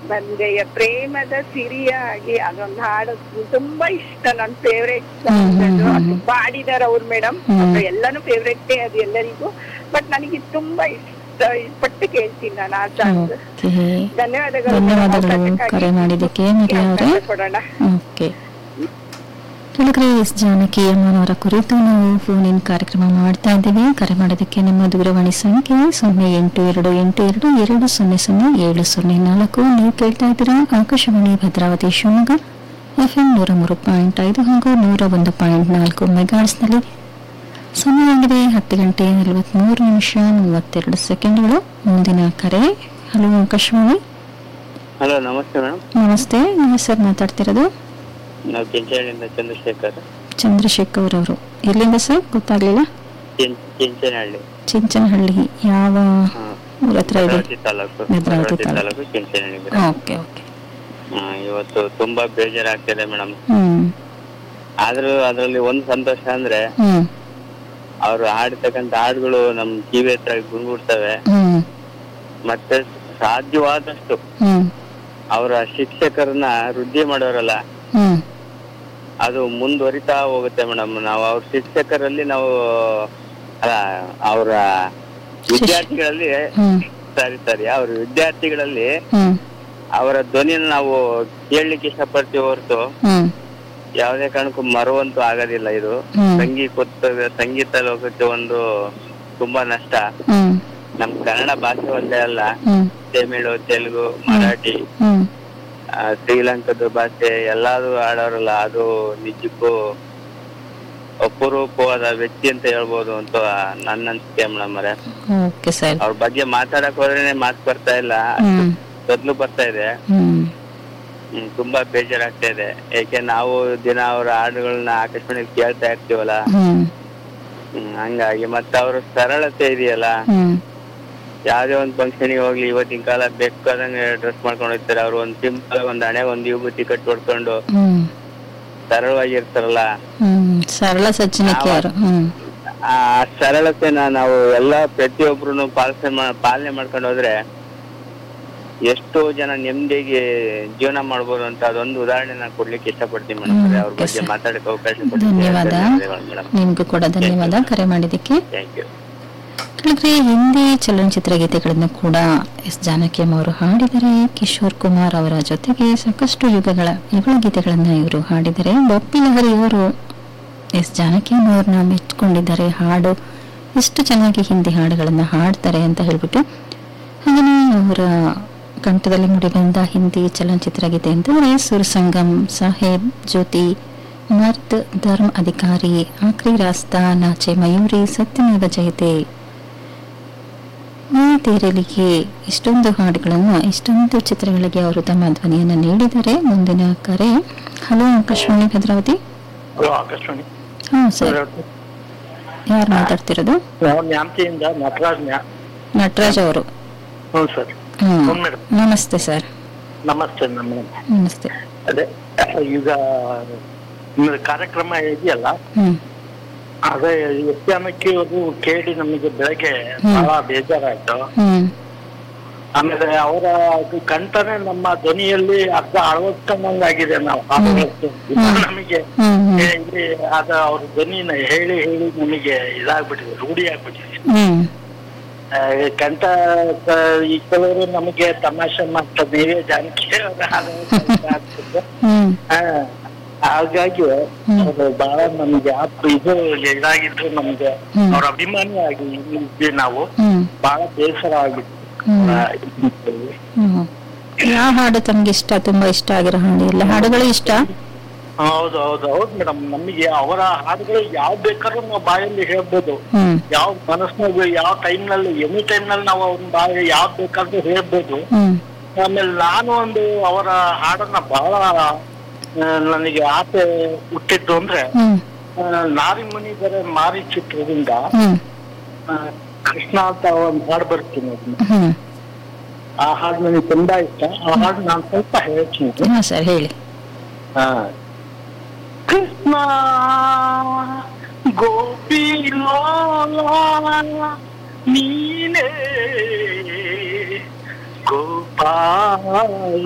ಬಂದೆಯ ಪ್ರೇಮದ ಸಿರಿಯಾಗಿ ಅದೊಂದು ಹಾಡು ತುಂಬಾ ಇಷ್ಟ ನನ್ನ ಫೇವ್ರೆಟ್ ಹ್ಮ್, ಹ್ಮ್, ಹ್ಮ್, ಹ್ಮ್. ಪಾಡಿದಾರ ಅವ್ರು ಮೇಡಮ್ ಹ್ಮ್. ಎಲ್ಲಾನು ಫೇವ್ರೆಟ್ ಅದು ಎಲ್ಲರಿಗೂ ಬಟ್ ನನಗೆ ಇದು ತುಂಬಾ ಇಷ್ಟ ಪಟ್ಟು ಕೇಳ್ತೀನಿ ನಾನು ಆ ಸಾಂಗ್ ಓಕೆ ಧನ್ಯವಾದಗಳು ಧನ್ಯವಾದಗಳು ಅವಕಾಶಕ್ಕಾಗಿ. ಕರೆ ಮಾಡಿದ್ದಕ್ಕೆ ಮರಿಯಾ ಅವರೇ ಅವಕಾಶ ಕೊಡೋಣ ಓಕೆ ಕೆಳಗಡೆ ಎಸ್ ಜಾನಕಿ ಅಮ್ಮನವರ ಕುರಿತು ನಾವು ಫೋನ್ ಇನ್ ಕಾರ್ಯಕ್ರಮ ಮಾಡ್ತಾ ಇದ್ದೀವಿ ಕರೆ ಮಾಡೋದಕ್ಕೆ ನಮ್ಮ ದೂರವಾಣಿ ಸಂಖ್ಯೆ ಸೊನ್ನೆ ಎಂಟು ಎರಡು ಎಂಟು ಎರಡು ಎರಡು ಸೊನ್ನೆ ಸೊನ್ನೆ ಏಳು ಸೊನ್ನೆ ನಾಲ್ಕು ನೀವು ಕೇಳ್ತಾ ಇದ್ದೀರಾ ಆಕಾಶವಾಣಿ ಭದ್ರಾವತಿ ಶಿವಮೊಗ್ಗ ಎಫ್ ಎಂ ನೂರ ಮೂರು ಪಾಯಿಂಟ್ ಐದು ಹಾಗೂ ನೂರ ಒಂದು ಪಾಯಿಂಟ್ ನಾಲ್ಕು ಮೆಗಾಟ್ಸ್ನಲ್ಲಿ ಸಮಯವಾಗಿದೆ ಹತ್ತು ಗಂಟೆ ನಲವತ್ಮೂರು ನಿಮಿಷ ಮೂವತ್ತೆರಡು ಸೆಕೆಂಡ್ಗಳು ಮುಂದಿನ ಕರೆ ಹಲೋ ಆಕಾಶವಾಣಿ ಹಲೋ ನಮಸ್ತೆ ಮೇಡಮ್ ನಮಸ್ತೆ ನಿಮ್ಮ ಸರ್ ಮಾತಾಡ್ತಿರೋದು ನಾವು ಕೆಂಚನಹಳ್ಳಿಯಿಂದ ಚಂದ್ರಶೇಖರ್ ಚಂದ್ರಶೇಖರ್ ಅವರು ಎಲ್ಲಿಂದ ಸರ್ ಗೊತ್ತಾಗ್ಲಿಲ್ಲ ಕೆಂ- ಕೆಂಚನಹಳ್ಳಿ ಚಿಂಚನಹಳ್ಳಿ ಯಾವ ಹಾ. ಊರ ಹತ್ರ ಇದೆ ಭದ್ರಾವತಿ ತಾಲೂಕು ಭದ್ರಾವತಿ ಭದ್ರಾವತಿ ತಾಲೂಕು. ತಾಲೂಕು ಕೆಂಚನಹಳ್ಳಿ ಗ್ರಾಮ. ಓಕೆ ಓಕೆ ಹಾ, ಇವತ್ತು ತುಂಬಾ ಬೇಜಾರಾಗ್ತಿದೆ ಮೇಡಮ್ ಹ್ಮ್ ಆದ್ರೂ ಅದ್ರಲ್ಲಿ ಒಂದ್ ಸಂತೋಷ ಅಂದ್ರೆ ಹ್ಮ್ ಅವ್ರು ಹಾಡ್ತಕ್ಕಂತ ಹಾಡುಗಳು ನಮ್ ಕಿವಿ ಹತ್ರ ಗುಂಗುಡ್ತವೆ ಹ್ಮ್ ಮತ್ತೆ ಸಾಧ್ಯವಾದಷ್ಟು ಹ್ಮ್ ಅವರ ಶಿಕ್ಷಕರನ್ನ ವೃದ್ಧಿ ಮಾಡೋರಲ್ಲ ಹ್ಮ್ ಅದು ಮುಂದುವರಿತಾ ಹೋಗುತ್ತೆ ಮೇಡಮ್ ನಾವು ಅವ್ರ ಶಿಕ್ಷಕರಲ್ಲಿ ನಾವು ಅಲ್ಲ ಅವರ ವಿದ್ಯಾರ್ಥಿಗಳಲ್ಲಿ ಹ್ಮ್ ಸರಿ ಸರಿ ಅವ್ರ ವಿದ್ಯಾರ್ಥಿಗಳಲ್ಲಿ ಹ್ಮ್ ಅವರ ಧ್ವನಿನ ನಾವು ಕೇಳಲಿಕ್ಕೆ ಇಷ್ಟಪಡ್ತೀವಿ ಹೊರತು ಹ್ಮ್ ಯಾವುದೇ ಕಾರಣಕ್ಕೂ ಮರುವಂತೂ ಆಗೋದಿಲ್ಲ ಇದು ಹ್ಮ್. ಸಂಗೀತ ಸಂಗೀತ ಲೋಕಕ್ಕೆ ಒಂದು ತುಂಬಾ ನಷ್ಟ ಹ್ಮ್ ನಮ್ ಕನ್ನಡ ಭಾಷೆ ಒಂದೇ ಅಲ್ಲ ಹ್ಮ್ ತಮಿಳು ತೆಲುಗು ಮರಾಠಿ ಹ್ಮ್ ಆ, ಶ್ರೀಲಂಕಾದ ಭಾಷೆ ಎಲ್ಲಾರು ಆಡೋರಲ್ಲ ಅದು ನಿಜಕ್ಕೂ ಅಪರೂಪವಾದ ವ್ಯಕ್ತಿ ಅಂತ ಹೇಳ್ಬೋದು ಅಂತ ನನ್ನ ಅನ್ಸಿಕೆ ಮೇಡಮ್ ಅವರೇ ಓಕೆ ಸರ್ ಅವ್ರ ಬಗ್ಗೆ ಮಾತಾಡಕ್ ಹೋದ್ರೇನೆ ಮಾತು ಬರ್ತಾ ಇಲ್ಲ ಹ್ಮ್ ಗದ್ಲು ಬರ್ತಾ ಇದೆ ಹ್ಮ್ ಹ್ಮ್, ತುಂಬಾ ಬೇಜಾರಾಗ್ತಾ ಇದೆ ಏಕೆ ನಾವು ದಿನ ಅವ್ರ ಹಾಡುಗಳನ್ನ ಆಕಾಶವಾಣಿಯಲ್ಲಿ ಕೇಳ್ತಾ ಇರ್ತೀವಲ್ಲ ಹ್ಮ್ ಹ್ಮ್, ಹಂಗಾಗಿ ಮತ್ತೆ ಅವ್ರ ಸರಳತೆ ಇದೆಯಲ್ಲ ಹ್ಮ್ ಯಾವ್ದೇ ಒಂದ್ ಫಂಕ್ಷನ್ಗೆ ಹೋಗ್ಲಿ ಇವತ್ತಿನ ಕಾಲ ಬೇಕಾದಂಗೆ ಡ್ರೆಸ್ ಮಾಡ್ಕೊಂಡು ಹೋಗ್ತಾರೆ ಅವ್ರು ಒಂದ್ ಸಿಂಪಲ್ ಒಂದ್ ಹಣೆ ಒಂದ್ ವಿಭೂತಿ ಕಟ್ ಹೊಡ್ಕೊಂಡು ಹ್ಮ್ ಸರಳವಾಗಿರ್ತಾರಲ್ಲ ಹ್ಮ್ ಸರಳ ಸಜ್ಜನಿಕೆ ಅವರು ಹ್ಮ್ ಆ ಸರಳತೆನ ನಾವು ಎಲ್ಲಾ ಪ್ರತಿಯೊಬ್ರು ಪಾಲನೆ ಪಾಲನೆ ಮಾಡ್ಕೊಂಡು ಹೋದ್ರೆ ಎಷ್ಟೋ ಜನ ನೆಮ್ಮದಿಗೆ ಜೀವನ ಮಾಡ್ಬೋದು ಅಂತ ಅದೊಂದು ಉದಾಹರಣೆ ನಾನು ಕೊಡ್ಲಿಕ್ಕೆ ಇಷ್ಟಪಡ್ತೀನಿ ಮೇಡಮ್ ಹ್ಮ್, ಅವ್ರ okay, ಬಗ್ಗೆ sir. ಮಾತಾಡಕ್ಕೆ ಅವಕಾಶ ಧನ್ಯವಾದ. ಮೇಡಮ್ ನಿಮ್ಗೂ ಕೂಡ ಧನ್ಯವಾದ ಕರೆ ಮಾಡಿದ್ದಕ್ಕೆ ಥ್ಯಾಂಕ್ ಯು ಕೆಳಗಡೆ ಹಿಂದಿ ಚಲನಚಿತ್ರ ಗೀತೆಗಳನ್ನು ಕೂಡ ಎಸ್ ಜಾನಕಿಯಮ್ಮ ಅವರು ಹಾಡಿದರೆ ಕಿಶೋರ್ ಕುಮಾರ್ ಅವರ ಜೊತೆಗೆ ಸಾಕಷ್ಟು ಯುಗಗಳ ಯುಗಳ ಗೀತೆಗಳನ್ನು ಇವರು ಹಾಡಿದರೆ ಬಪ್ಪಿ ಲಹರಿ ಅವರು ಎಸ್ ಜಾನಕಿಯಮ್ಮ ಅವ್ರನ್ನ ಮೆಚ್ಕೊಂಡಿದ್ದಾರೆ ಹಾಡು ಎಷ್ಟು ಚೆನ್ನಾಗಿ ಹಿಂದಿ ಹಾಡುಗಳನ್ನು ಹಾಡ್ತಾರೆ ಅಂತ ಹೇಳ್ಬಿಟ್ಟು ಹಾಗೆಯೇ ಅವರ ಕಂಠದಲ್ಲಿ ಮುಡಿಬಂದ ಹಿಂದಿ ಚಲನಚಿತ್ರ ಗೀತೆ ಅಂತಂದರೆ ಸುರಸಂಗಮ್ ಸಾಹೇಬ್ ಜ್ಯೋತಿ ಮರ್ದ್ ಧರ್ಮ ಅಧಿಕಾರಿ ಆಕ್ರಿ ರಾಸ್ತಾ ನಾಚೆ ಮಯೂರಿ ಸತ್ಯಮೇವ ಜಯತೆ ಈ ತೇರಲಿಗೆ ಇಷ್ಟೊಂದು ಹಾಡುಗಳನ್ನು ಇಷ್ಟೊಂದು ಚಿತ್ರಗಳಿಗೆ ಅವರು ತಮ್ಮ ಧ್ವನಿಯನ್ನು ನೀಡಿದ್ದಾರೆ ಮುಂದಿನ ಕರೆ ಹಲೋ ಆಕಾಶವಾಣಿ ಭದ್ರಾವತಿ ಹಲೋ ಆಕಾಶವಾಣಿ ಹ್ಞೂ ಸರ್ ಯಾರು ಮಾತಾಡ್ತಿರೋದು ನಾವು ನ್ಯಾಮತಿಯಿಂದ ನಟರಾಜ್ ನ್ಯಾ ನಟರಾಜ್ ಅವರು ಹ್ಞೂ ಸರ್ ಹ್ಮ್ ಹ್ಞೂ ಮೇಡಮ್ ನಮಸ್ತೆ ಸರ್ ನಮಸ್ತೆ ನಮ್ಮ ನಮಸ್ತೆ ಅದೇ ಈಗ ನಿಮ್ಮದು ಕಾರ್ಯಕ್ರಮ ಇದೆಯಲ್ಲ ಹ್ಮ್ ಅದೇ ಯಕ್ಷಗಾನಕ್ಕೆ ಅದು ಕೇಳಿ ನಮಗೆ ಬೆಳಗ್ಗೆ ಹ್ಮ್. ಬಹಳ ಬೇಜಾರಾಯ್ತು ಹ್ಮ್ ಆಮೇಲೆ ಅವರ ಅದು ಕಂಠನೆ ನಮ್ಮ ಧ್ವನಿಯಲ್ಲಿ ಅರ್ಧ ಅಳವಡಿಸ್ಕೊಂಡಂಗಾಗಿದೆ ನಾವು ಹಾಡುಗಳಕ್ಕೆ. ಹ್ಮ್. ನಮಗೆ ಹ್ಮ್ ಹ್ಮ್ ಏ, ಇಲ್ಲಿ ಅದ ಅವ್ರ ಧ್ವನಿನ ಹೇಳಿ ಹೇಳಿ ನಮಗೆ ಇದಾಗ್ಬಿಟ್ಟಿದೆ ರೂಢಿ ಆಗ್ಬಿಟ್ಟಿದೆ ಹ್ಮ್ ಆ, ಕಂಠ ಆ, ಈ ಕೆಲವರು ನಮಗೆ ತಮಾಷೆ ಮಾಡ್ತಾರೆ ನೀವೇ ಜಾನಕಿ ಅವ್ರ ಹಾಡು ಸ್ವಲ್ಪ ಆಗ್ತದೆ. ಹ್ಮ್ ಆ, ಹಾಗಾಗಿ ಹ್ಮ್. ಅವರು ಬಹಳ ನಮ್ಗೆ ಆಪ್ ಇದು ಇದಾಗಿದ್ರು ನಮ್ಗೆ ಹ್ಮ್. ಅವ್ರ ಅಭಿಮಾನಿ ಆಗಿ ಇದ್ವಿ ನಾವು ಹ್ಮ್ ಬಹಳ ಬೇಸರ ಆಗಿತ್ತು ಹ್ಮ್ ಆ, ಇದ್ರಲ್ಲಿ. ಹ್ಮ್ ಯಾವ ಹಾಡು ತಮ್ಗೆ ಇಷ್ಟ ತುಂಬಾ ಇಷ್ಟ ಆಗಿರೋ ಹಾಡು ಎಲ್ಲ ಹಾಡುಗಳು ಇಷ್ಟ ಹೌದು ಹೌದು ಹೌದು ಮೇಡಮ್ ನಮಗೆ ಅವರ ಹಾಡುಗಳು ಯಾವ ಬೇಕಾದ್ರೂ ನಾವು ಬಾಯಲ್ಲಿ ಹೇಳ್ಬೋದು ಹ್ಮ್ ಯಾವ ಮನಸ್ಸಿನಾಗ ಯಾವ ಟೈಮ್ ನಲ್ಲಿ ಎನಿ ಟೈಮ್ ನಲ್ಲಿ ನಾವು ಅವ್ನ ಬಾಯಿ ಯಾವ್ದು ಬೇಕಾದ್ರೂ ಹೇಳ್ಬೋದು ಹ್ಮ್ ಆಮೇಲೆ ನಾನು ಒಂದು ಅವರ ಹಾಡನ್ನ ಬಹಳ ಆ, ನನಗೆ ಆಸೆ ಹುಟ್ಟಿದ್ದು ಅಂದ್ರೆ ಹ್ಮ್ ಆ, ನಾರಿ ಮುನಿದರೆ ಮಾರಿ ಚಿತ್ರದಿಂದ ಹ್ಮ್ ಆ, ಕೃಷ್ಣ ಅಂತ ಒಂದು ಹಾಡು ಬರ್ತೀನಿ ಅದನ್ನ ಹ್ಮ್ ಆ ಹಾಡು ನನಗೆ ತುಂಬಾ ಇಷ್ಟ ಆ ಹಾಡು ನಾನು ಸ್ವಲ್ಪ ಹೇಳ್ತೀನಿ ಹಾ ಸರ್ ಹೇಳಿ ಆ. ಕೃಷ್ಣ ಗೋಪಿ ನೀನೇ ಗೋಪಾಲ